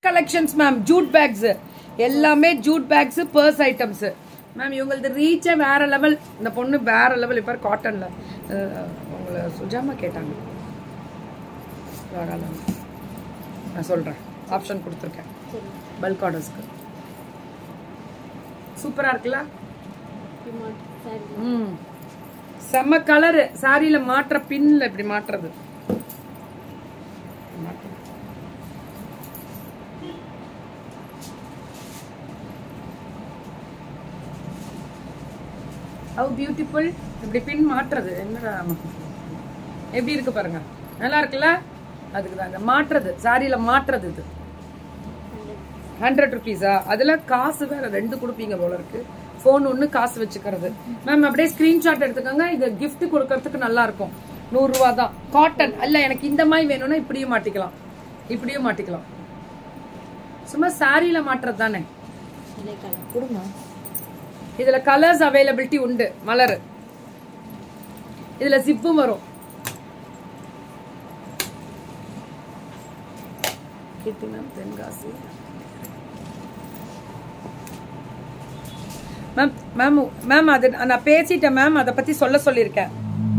Collections ma'am jute bags எல்லாமே jute bags purse items ma'am இவங்களது ரீச்சே வேற லெவல் இந்த பொண்ணு வேற லெவல் இப்போ காட்டன்ல உங்களை சுஜாமா கேட்டாங்க தாராளமா. நான் சொல்றேன் ஆப்ஷன் கொடுத்துருக்கேன் சரி பல்க் ஆர்டர்ஸ்க்கு சூப்பரா இருக்குல்ல டிமாண்ட் சாரி ம் செம்ம கலரு சாரியில மாற்ற பின்ல இப்படி மாற்றுறது மாற்று. ஹவு பியூட்டிஃபுல் இப்படி பின் மாற்றுறது என்னடா எப்படி இருக்கு பாருங்க நல்லா இருக்குல்ல அதுக்கு தாங்க மாற்றுறது சாரியில மாற்றுறது இது ஹண்ட்ரட் ருபீஸா அதுல காசு வேற ரெண்டு கொடுப்பீங்க போல இருக்கு ஃபோன் ஒன்று காசு வச்சுக்கிறது மேம் அப்படியே ஸ்கிரீன்ஷாட் எடுத்துக்கோங்க இது gift கொடுக்கறதுக்கு நல்லா இருக்கும் நூறு ரூபா தான் காட்டன் அல்ல எனக்கு இந்த மாதிரி வேணும்னா இப்படியும் மாட்டிக்கலாம் இப்படியும் மாட்டிக்கலாம் சும்மா சாரியில மாட்டுறது தானே இதே கலர் கொடுங்க இதுல கலர்ஸ் அவைலபிலிட்டி உண்டு மலர் இதுல ஜிப்பும் வரும் Keerthi ma'am Tenkasi ma'am ma'am ma'am அது நான் பேசிட்டேன் மேம் அதை பத்தி சொல்ல சொல்லியிருக்கேன்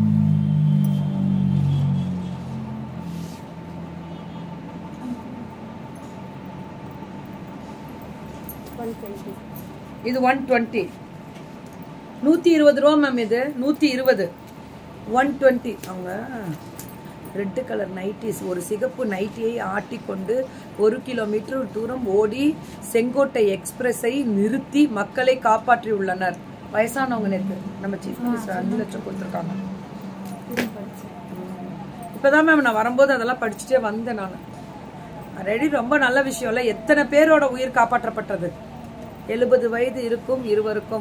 ஒன் டுவெண்ட்டி இது ஒன் டுவெண்ட்டி நூற்றி இருபது ரூபா மேம் இது நூற்றி இருபது ஒன் டுவெண்ட்டி அவங்க ரெட்டு கலர் நைட்டிஸ் ஒரு சிகப்பு நைட்டியை ஆட்டிக்கொண்டு ஒரு கிலோமீட்டர் தூரம் ஓடி செங்கோட்டை எக்ஸ்பிரஸை நிறுத்தி மக்களை காப்பாற்றி உள்ளனர் வயசானவங்க நேற்று நம்ம சீஃப் மினிஸ்டர் அஞ்சு லட்சம் கொடுத்துருக்காங்க இப்போதான் மேம் நான் வரும்போது அதெல்லாம் படிச்சுட்டே வந்தேன் நான் ரெடி ரொம்ப நல்ல விஷயம் இல்ல எத்தனை பேரோட உயிர் காப்பாற்றப்பட்டது எழுபது வயது இருக்கும் இருவருக்கும்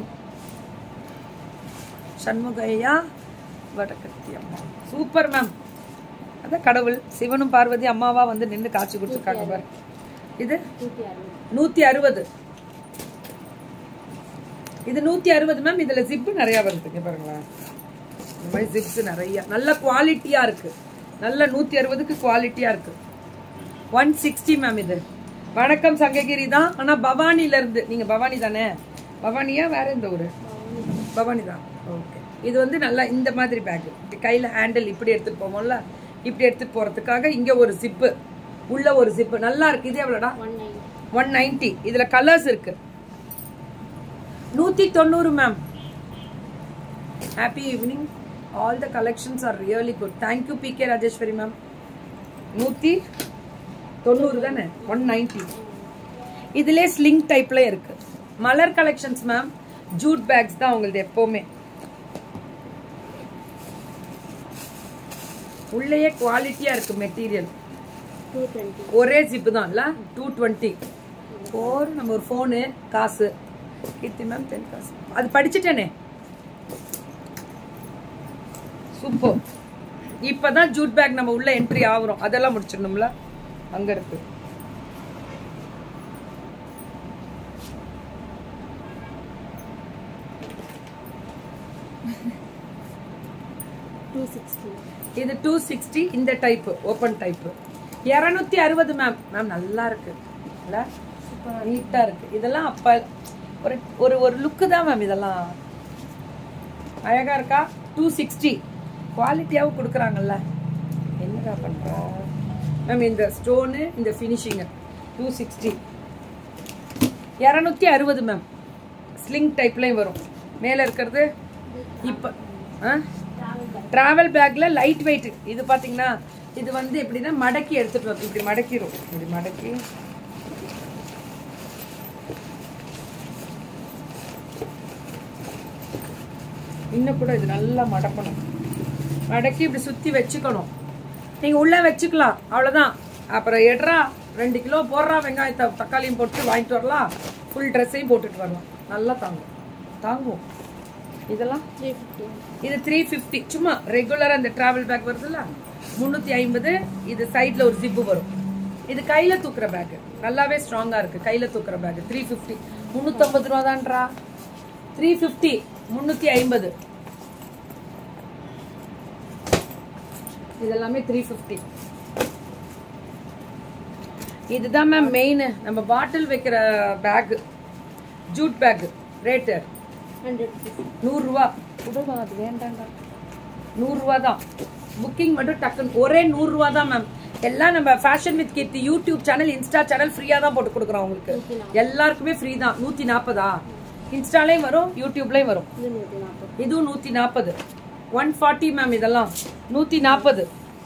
சண்முகையா வடக்கத்தி அம்மா சூப்பர் மேம் அதான் கடவுள் சிவனும் பார்வதி அம்மாவா வந்து நின்று காட்சி கொடுத்துருக்காங்க பாரு இது நூற்றி அறுபது நூத்தி அறுபது இது நூத்தி அறுபது மேம் இதுல ஜிப்பு நிறைய வருது இங்க பாருங்களேன் இந்த மாதிரி ஜிப்ஸ் நிறைய நல்ல குவாலிட்டியா இருக்கு நல்ல நூத்தி அறுபதுக்கு குவாலிட்டியா இருக்கு ஒன் சிக்ஸ்டி மேம் இது வணக்கம் சங்ககிரி தான் ஆனா பவானில இருந்து நீங்க பவானி தானே பவானியா வேற எந்த ஊரு பவானி தான் ஓகே இது வந்து நல்லா இந்த மாதிரி பேக் கையில ஹேண்டில் இப்படி எடுத்துட்டு போவோம்ல இப்படி எடுத்துட்டு போறதுக்காக இங்க ஒரு ஜிப்பு உள்ள ஒரு ஜிப்பு நல்லா இருக்கு இது எவ்வளோடா ஒன் நைன்டி ஒன் நைன்டி இதுல கலர்ஸ் இருக்கு நூத்தி தொண்ணூறு ma'am happy evening all the collections are really good thank you P K Rajeswari ma'am நூத்தி தொண்ணூறு தானே ஒன் நைன்டி இதுல ஸ்லிங் டைப்ல இருக்கு Malar collections ma'am jute bags தான் உங்களுது எப்பவுமே உள்ளேயே குவாலிட்டியா இருக்கு மெட்டீரியல் டூ டுவெண்ட்டி ஒரே ஜிப்பு தான் இல்ல டூ டுவெண்ட்டி ஃபோர் நம்ம ஒரு ஃபோனு காசு கீர்த்தி மேம் டென் காசு அது படிச்சுட்டேனே சூப்பர் இப்பதான் ஜூட் பேக் நம்ம உள்ள என்ட்ரி ஆகுறோம் அதெல்லாம் முடிச்சிடணும்ல அங்க இருக்கு டூ சிக்ஸ்டி இது டூ சிக்ஸ்டி இந்த டைப் ஓப்பன் டைப் இரநூத்தி அறுபது மேம் மேம் நல்லா இருக்கு இல்ல நீட்டா இருக்கு இதெல்லாம் அப்ப ஒரு ஒரு ஒரு லுக்கு தான் மேம் இதெல்லாம் அழகா இருக்கா டூ சிக்ஸ்டி குவாலிட்டியாவும் கொடுக்குறாங்கல்ல என்னடா பண்ற மேம் இந்த ஸ்டோனு இந்த ஃபினிஷிங்கு டூ சிக்ஸ்டி இரநூத்தி அறுபது மேம் ஸ்லிங் டைப்லேயும் வரும் மேலே இருக்கிறது இப்போ ஆ டிராவல் பேக்ல லைட் வெயிட் இது பாத்தீங்கன்னா இது வந்து எப்படின்னா மடக்கி எடுத்துட்டு வரும் இப்படி மடக்கிரும் இப்படி மடக்கி இன்னும் கூட இது நல்லா மடக்கணும் மடக்கி இப்படி சுத்தி வச்சுக்கணும் நீங்க உள்ள வச்சுக்கலாம் அவ்வளவுதான் அப்புறம் எட்ரா ரெண்டு கிலோ போடுறா வெங்காயத்தை தக்காளியும் போட்டு வாங்கிட்டு வரலாம் ஃபுல் ட்ரெஸ்ஸையும் போட்டுட்டு வரலாம் நல்லா தாங்கும் தாங்கும் இதெல்லாம் த்ரீ ஃபிஃப்டி இது த்ரீ ஃபிஃப்டி சும்மா ரெகுலராக இந்த டிராவல் பேக் வருதுல்ல முந்நூற்றி ஐம்பது இது சைடில் ஒரு ஜிப்பு வரும் இது கையில் தூக்குற பேக் நல்லாவே ஸ்ட்ராங்காக இருக்குது கையில் தூக்குற பேக் த்ரீ ஃபிஃப்டி முந்நூற்றம்பது ரூபா தான்றா த்ரீ ஃபிஃப்டி முந்நூற்றி ஐம்பது இதெல்லாமே த்ரீ ஃபிஃப்டி இதுதான் மேம் மெயின் நம்ம பாட்டில் வைக்கிற bag jute bag rate hundred rupees நூறுரூவா உடவா அது வேண்டாங்க நூறுரூவா தான் புக்கிங் மட்டும் டக்குன்னு ஒரே நூறுரூவா தான் மேம் எல்லாம் நம்ம fashion with Keerthi YouTube channel insta channel ஃப்ரீயாக தான் போட்டு கொடுக்குறோம் உங்களுக்கு எல்லாருக்குமே ஃப்ரீ தான் நூற்றி நாற்பதா இன்ஸ்டாலையும் வரும் யூடியூப்லேயும் வரும் இது நூற்றி நாற்பது இதுவும் நூற்றி நாற்பது ஒன் ஃபார்ட்டி மேம் இதெல்லாம் நூற்றி நாற்பது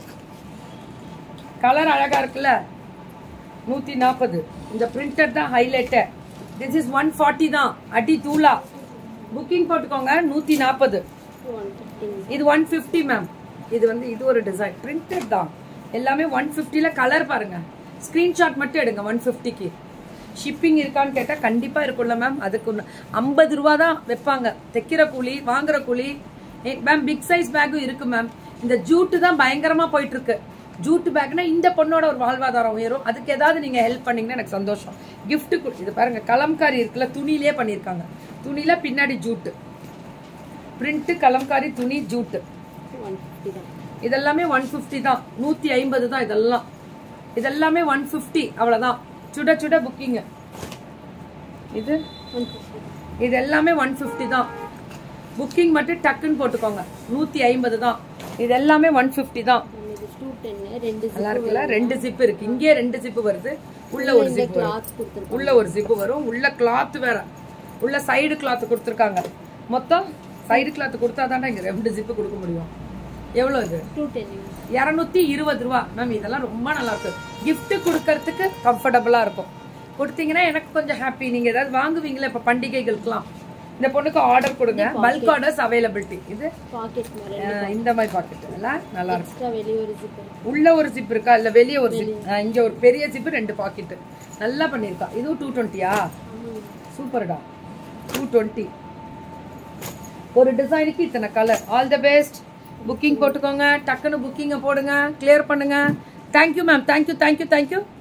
கலர் அழகா இருக்குல்ல நூற்றி நாற்பது இந்த பிரிண்டட் தான் highlight this is one forty தான் அடி தூளா புக்கிங் போட்டுக்கோங்க நூற்றி நாற்பது ஒன் ஃபிஃப்டின் இது ஒன் ஃபிஃப்டி மேம் இது வந்து இது ஒரு டிசைன் பிரிண்டட் தான் எல்லாமே ஒன் ஃபிஃப்டியில் கலர் பாருங்க ஸ்க்ரீன்ஷாட் மட்டும் எடுங்க ஒன் ஃபிஃப்டிக்கு ஷிப்பிங் இருக்கான்னு கேட்டால் கண்டிப்பாக இருக்கும்ல மேம் அதுக்கு ஐம்பது ரூபா தான் வைப்பாங்க தைக்கிற கூலி வாங்குற கூலி மேம் பிக் சைஸ் பேக்கும் இருக்கு மேம் இந்த ஜூட்டு தான் பயங்கரமாக போயிட்டு இருக்கு ஜூட்டு பேக்னா இந்த பொண்ணோட ஒரு வாழ்வாதாரம் உயரும் அதுக்கு ஏதாவது நீங்கள் ஹெல்ப் பண்ணீங்கன்னா எனக்கு சந்தோஷம் gift கு இது பாருங்க கலம்காரி இருக்குல்ல துணியிலே பண்ணியிருக்காங்க துணியில பின்னாடி ஜூட்டு பிரிண்ட் கலம்காரி துணி ஜூட்டு ஒன் ஃபிஃப்டி தான் இதெல்லாமே ஒன் ஃபிஃப்டி தான் நூற்றி ஐம்பது தான் இதெல்லாம் இதெல்லாமே ஒன் ஃபிஃப்டி அவ்வளோதான் சுட சுட புக்கிங்கு இது ஒன் ஃபிஃப்டி இது எல்லாமே ஒன் ஃபிஃப்டி தான் புக்கிங் மட்டும் டக்குன்னு போட்டுக்கோங்க நூற்றி ஐம்பது தான் இது எல்லாமே ஒன் ஃபிஃப்டி தான் நம்ம இது டூ டென்னு ரெண்டு நல்லா இருக்குல்ல ரெண்டு ஜிப் இருக்கு இங்கே ரெண்டு ஜிப்பு வருது உள்ள ஒரு இந்த ஜிப் வரும் கிளாத் கொடுத்துருக்கோம் உள்ள ஒரு ஜிப்பு வரும் உள்ள கிளாத் வேற உள்ள சைடு கிளாத் கொடுத்துருக்காங்க மொத்தம் சைடு கிளாத் கொடுத்தா தானே இங்க ரெண்டு ஜிப்பு கொடுக்க முடியும் எவ்வளோ இது டூ டென் இரநூத்தி இருபது ரூபா மேம் இதெல்லாம் ரொம்ப நல்லா இருக்கு gift கொடுக்கறதுக்கு கம்ஃபர்டபுளா இருக்கும் கொடுத்தீங்கன்னா எனக்கு கொஞ்சம் ஹாப்பி நீங்க ஏதாவது வாங்குவீங்களா இப்ப பண்டிகைகளுக்குலாம் இந்த பொண்ணுக்கு ஆர்டர் கொடுங்க பல்க் ஆர்டர்ஸ் அவைலபிலிட்டி இது பாக்கெட் மாதிரி அஹ், இந்த மாதிரி பாக்கெட் எல்லாம் நல்லா இருக்கும் எக்ஸ்ட்ரா வெளியே ஒரு ஜிப்பர் உள்ள ஒரு ஜிப் இருக்கா இல்ல வெளியே ஒரு ஜிப் இங்க ஒரு பெரிய ஜிப் ரெண்டு பாக்கெட் நல்லா பண்ணிருக்கா இதுவும் டூ டுவெண்ட்டியா சூப்பர்டா டூ டுவெண்ட்டி ஒரு டிசைனுக்கு இத்தனை colour all the best booking போட்டுக்கோங்க டக்குன்னு புக்கிங்கை போடுங்க கிளியர் பண்ணுங்க thank you ma'am thank you thank you thank you